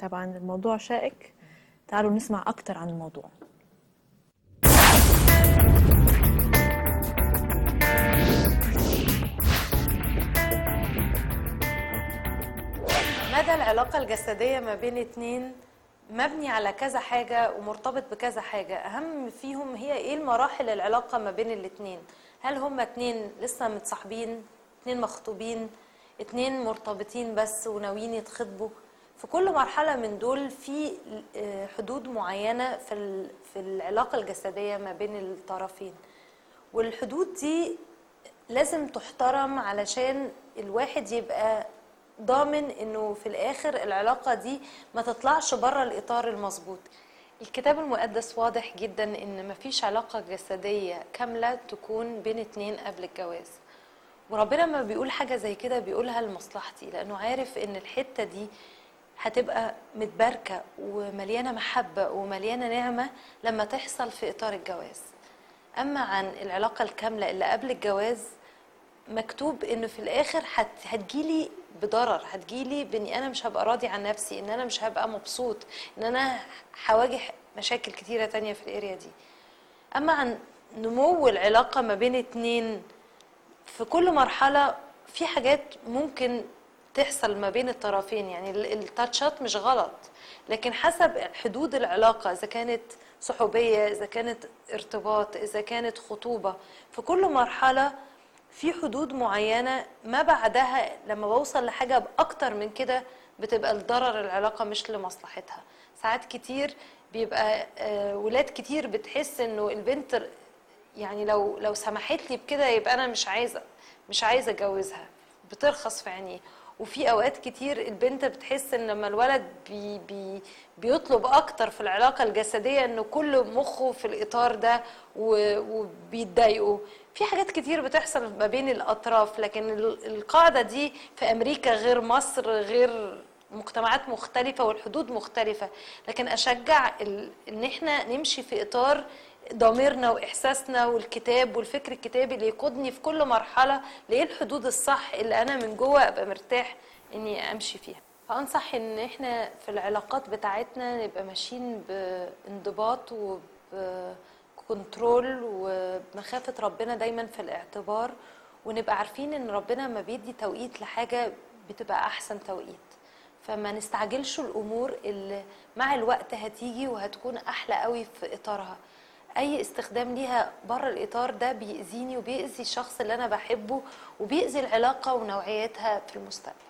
طبعا الموضوع شائك تعالوا نسمع أكتر عن الموضوع مدى العلاقة الجسدية ما بين اتنين مبني على كذا حاجة ومرتبط بكذا حاجة أهم فيهم هي إيه المراحل العلاقة ما بين الاتنين هل هما اتنين لسه متصاحبين اتنين مخطوبين اتنين مرتبطين بس وناويين يتخطبوا في كل مرحلة من دول في آه، حدود معينة في ال- في العلاقة الجسدية ما بين الطرفين والحدود دي لازم تحترم علشان الواحد يبقى ضامن انه في الاخر العلاقة دي ما تطلعش بره الاطار المظبوط الكتاب المقدس واضح جدا ان مفيش علاقة جسدية كاملة تكون بين اتنين قبل الجواز وربنا لما بيقول حاجة زي كده بيقولها لمصلحتي لانه عارف ان الحتة دي هتبقى متباركة ومليانة محبة ومليانة نعمة لما تحصل في اطار الجواز اما عن العلاقة الكاملة اللي قبل الجواز مكتوب انه في الاخر هت هتجيلي بضرر هتجيلي باني انا مش هبقى راضي عن نفسي ان انا مش هبقى مبسوط ان انا هواجه مشاكل كتيره تانية في الاريا دي اما عن نمو العلاقه ما بين اتنين في كل مرحله في حاجات ممكن تحصل ما بين الطرفين يعني ال- التاتشات مش غلط لكن حسب حدود العلاقه اذا كانت صحوبيه اذا كانت ارتباط اذا كانت خطوبه في كل مرحله في حدود معينة ما بعدها لما بوصل لحاجة بأكتر من كده بتبقى لضرر العلاقة مش لمصلحتها ساعات كتير بيبقى آه، ولاد كتير بتحس انه البنت يعني لو لو سمحت لي بكده يبقى انا مش عايزه مش عايزه اتجوزها بترخص في عينيه وفي اوقات كتير البنت بتحس ان لما الولد بي بي بيطلب اكتر في العلاقه الجسديه انه كل مخه في الاطار ده و- وبيتضايقوا في حاجات كتير بتحصل ما بين الاطراف لكن ال- القاعده دي في امريكا غير مصر غير مجتمعات مختلفه والحدود مختلفه لكن اشجع ال- ان احنا نمشي في اطار ضميرنا واحساسنا والكتاب والفكر الكتابي اللي يقودني في كل مرحله لايه الحدود الصح اللي انا من جوه ابقى مرتاح اني امشي فيها فانصح ان احنا في العلاقات بتاعتنا نبقى ماشيين بانضباط وبكنترول وبمخافه ربنا دايما في الاعتبار ونبقى عارفين ان ربنا ما بيدي توقيت لحاجه بتبقى احسن توقيت فما نستعجلش الامور اللي مع الوقت هتيجي وهتكون احلى قوي في اطارها اي استخدام ليها بره الاطار ده بيأذيني وبيأذي الشخص اللي انا بحبه وبيأذي العلاقه ونوعيتها في المستقبل